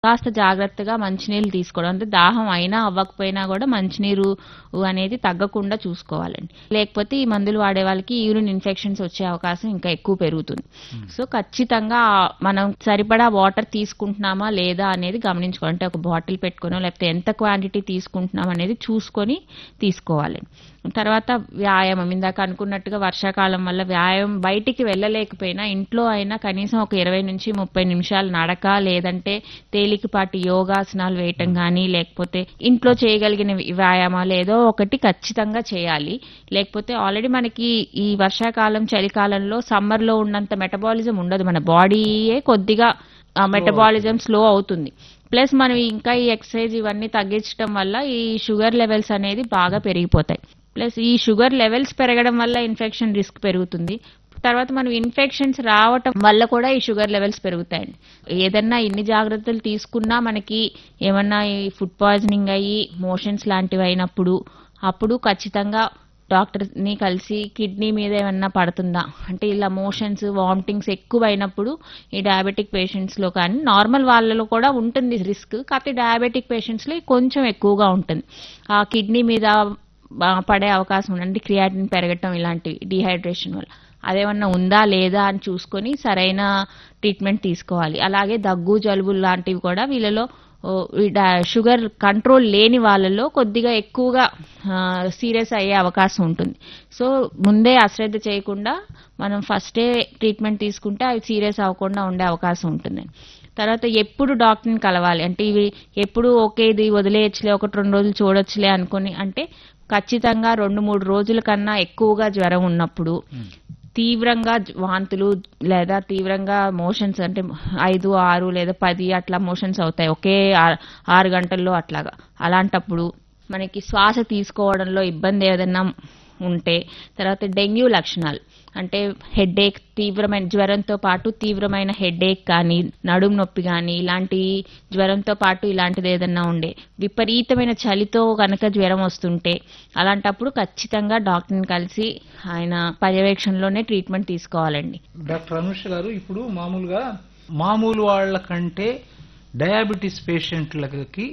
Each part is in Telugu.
కాస్త జాగ్రత్తగా మంచినీళ్ళు తీసుకోవడం అంటే దాహం అయినా అవ్వకపోయినా కూడా మంచినీరు అనేది తగ్గకుండా చూసుకోవాలండి లేకపోతే ఈ మందులు వాడే వాళ్ళకి యూరిన్ ఇన్ఫెక్షన్స్ వచ్చే అవకాశం ఇంకా ఎక్కువ పెరుగుతుంది సో ఖచ్చితంగా మనం సరిపడా వాటర్ తీసుకుంటున్నామా లేదా అనేది గమనించుకోవాలి అంటే ఒక బాటిల్ పెట్టుకునో లేకపోతే ఎంత క్వాంటిటీ తీసుకుంటున్నాం అనేది చూసుకొని తీసుకోవాలి తర్వాత వ్యాయామం ఇందాక అనుకున్నట్టుగా వర్షాకాలం వల్ల వ్యాయామం బయటికి వెళ్ళలేకపోయినా ఇంట్లో అయినా కనీసం ఒక ఇరవై నుంచి ముప్పై నిమిషాలు నడక లేదంటే తేలికపాటి యోగాసనాలు వేయటం కానీ లేకపోతే ఇంట్లో చేయగలిగిన వ్యాయామాలు ఏదో ఒకటి ఖచ్చితంగా చేయాలి లేకపోతే ఆల్రెడీ మనకి ఈ వర్షాకాలం చలికాలంలో సమ్మర్లో ఉన్నంత మెటబాలిజం ఉండదు మన బాడీయే కొద్దిగా మెటబాలిజం స్లో అవుతుంది ప్లస్ మనం ఇంకా ఈ ఎక్సర్సైజ్ ఇవన్నీ తగ్గించడం వల్ల ఈ షుగర్ లెవెల్స్ అనేది బాగా పెరిగిపోతాయి ప్లస్ ఈ షుగర్ లెవెల్స్ పెరగడం వల్ల ఇన్ఫెక్షన్ రిస్క్ పెరుగుతుంది తర్వాత మనం ఇన్ఫెక్షన్స్ రావటం వల్ల కూడా ఈ షుగర్ లెవెల్స్ పెరుగుతాయండి ఏదన్నా ఇన్ని జాగ్రత్తలు తీసుకున్నా మనకి ఏమన్నా ఈ ఫుడ్ పాయిజనింగ్ అయ్యి మోషన్స్ లాంటివి అయినప్పుడు అప్పుడు ఖచ్చితంగా డాక్టర్ని కలిసి కిడ్నీ మీద ఏమన్నా పడుతుందా అంటే ఇలా మోషన్స్ వామిటింగ్స్ ఎక్కువ అయినప్పుడు ఈ డయాబెటిక్ పేషెంట్స్లో కానీ నార్మల్ వాళ్ళలో కూడా ఉంటుంది రిస్క్ కాకపోతే డయాబెటిక్ పేషెంట్స్లో కొంచెం ఎక్కువగా ఉంటుంది ఆ కిడ్నీ మీద బా- పడే అవకాశం ఉంది అంటే క్రియాటిన్ పెరగటం ఇలాంటివి డిహైడ్రేషన్ వల్ల అదేమన్నా ఉందా లేదా అని చూసుకొని సరైన ట్రీట్మెంట్ తీసుకోవాలి అలాగే దగ్గు జలుబు లాంటివి కూడా వీళ్ళలో ఓ, ఈ డా- షుగర్ కంట్రోల్ లేని వాళ్ళలో కొద్దిగా ఎక్కువగా సీరియస్ అయ్యే అవకాశం ఉంటుంది సో ముందే అశ్రద్ధ చేయకుండా మనం ఫస్టే ట్రీట్మెంట్ తీసుకుంటే అవి సీరియస్ అవ్వకుండా ఉండే అవకాశం ఉంటుంది తర్వాత ఎప్పుడు డాక్టర్ని కలవాలి అంటే ఇవి ఎప్పుడు ఓకే ఇది వదిలేయచ్చులే ఒకటి రెండు రోజులు చూడొచ్చులే అనుకుని అంటే ఖచ్చితంగా రెండు మూడు రోజుల కన్నా ఎక్కువగా జ్వరం ఉన్నప్పుడు తీవ్రంగా జ- వాంతులు లేదా తీవ్రంగా మోషన్స్ అంటే ఐదు ఆరు లేదా పది అట్లా మోషన్స్ అవుతాయి ఒకే ఆ- ఆరు గంటల్లో అట్లాగా అలాంటప్పుడు మనకి శ్వాస తీసుకోవడంలో ఇబ్బంది ఏదైనా ఉంటే తర్వాత డెంగ్యూ లక్షణాలు అంటే హెడేక్ తీవ్రమైన జ్వరంతో పాటు తీవ్రమైన హెడేక్ కానీ నడుము నొప్పి కానీ ఇలాంటి జ్వరంతో పాటు ఇలాంటిది ఏదన్నా ఉండే విపరీతమైన చలితో కనుక జ్వరం వస్తుంటే అలాంటప్పుడు ఖచ్చితంగా డాక్టర్ని కలిసి ఆయన పర్యవేక్షణలోనే ట్రీట్మెంట్ తీసుకోవాలండి డాక్టర్ అనుష గారు ఇప్పుడు మామూలుగా మామూలు వాళ్ళ కంటే డయాబెటీస్ పేషెంట్లకి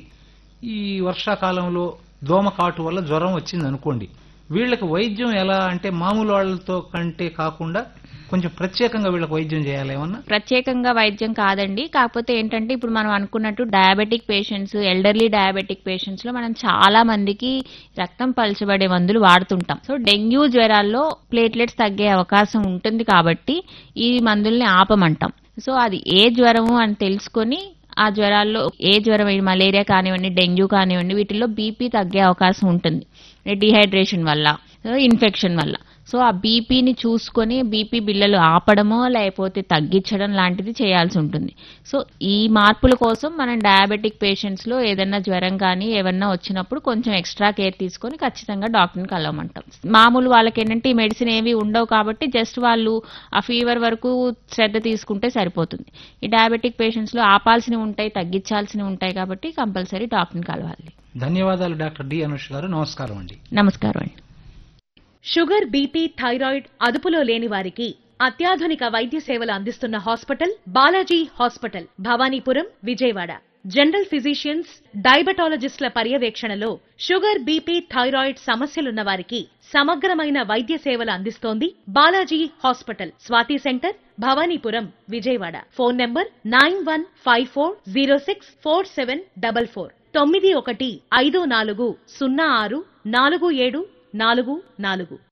ఈ వర్షాకాలంలో దోమకాటు వల్ల జ్వరం వచ్చింది అనుకోండి వీళ్ళకి వైద్యం ఎలా అంటే మామూలు వాళ్ళతో కంటే కాకుండా కొంచెం ప్రత్యేకంగా వీళ్ళకి వైద్యం చేయాలి ఏమన్నా ప్రత్యేకంగా వైద్యం కాదండి కాకపోతే ఏంటంటే ఇప్పుడు మనం అనుకున్నట్టు diabetic patients elderly diabetic patients లో మనం చాలా మందికి రక్తం పలచబడే మందులు వాడుతుంటాం సో డెంగ్యూ జ్వరాల్లో ప్లేట్లెట్స్ తగ్గే అవకాశం ఉంటుంది కాబట్టి ఈ మందుల్ని ఆపమంటాం సో అది ఏ జ్వరము అని తెలుసుకొని ఆ జ్వరాల్లో ఏ జ్వరం ఈ మలేరియా కానివ్వండి డెంగ్యూ కానివ్వండి వీటిల్లో బీపీ తగ్గే అవకాశం ఉంటుంది డిహైడ్రేషన్ వల్ల ఇన్ఫెక్షన్ వల్ల సో ఆ బీపీని చూసుకొని బీపీ బిళ్ళలు ఆపడమో లేకపోతే తగ్గించడం లాంటిది చేయాల్సి ఉంటుంది సో ఈ మార్పుల కోసం మనం డయాబెటిక్ పేషెంట్స్ లో ఏదైనా జ్వరం కానీ ఏమన్నా వచ్చినప్పుడు కొంచెం ఎక్స్ట్రా కేర్ తీసుకొని ఖచ్చితంగా డాక్టర్ని కలవమంటాం మామూలు వాళ్ళకి ఏంటంటే ఈ మెడిసిన్ ఏవి ఉండవు కాబట్టి జస్ట్ వాళ్ళు ఆ ఫీవర్ వరకు శ్రద్ధ తీసుకుంటే సరిపోతుంది ఈ డయాబెటిక్ పేషెంట్స్ లో ఆపాల్సినవి ఉంటాయి తగ్గించాల్సినవి ఉంటాయి కాబట్టి కంపల్సరీ డాక్టర్ని కలవాలి ధన్యవాదాలు డాక్టర్ డి అనుష గారు నమస్కారం అండి నమస్కారం అండి షుగర్ బీపీ థైరాయిడ్ అదుపులో లేని వారికి అత్యాధునిక వైద్య సేవలు అందిస్తున్న hospital Balaji hospital Bhavanipuram Vijayawada general physicians డయాబెటాలజిస్టుల పర్యవేక్షణలో షుగర్ బీపీ థైరాయిడ్ సమస్యలున్న వారికి సమగ్రమైన వైద్య సేవలు అందిస్తోంది Balaji hospital Swathi centre Bhavanipuram Vijayawada phone number nine one five four zero six four seven double four తొమ్మిది ఒకటి ఐదు నాలుగు సున్నా ఆరు నాలుగు ఏడు నాలుగు నాలుగు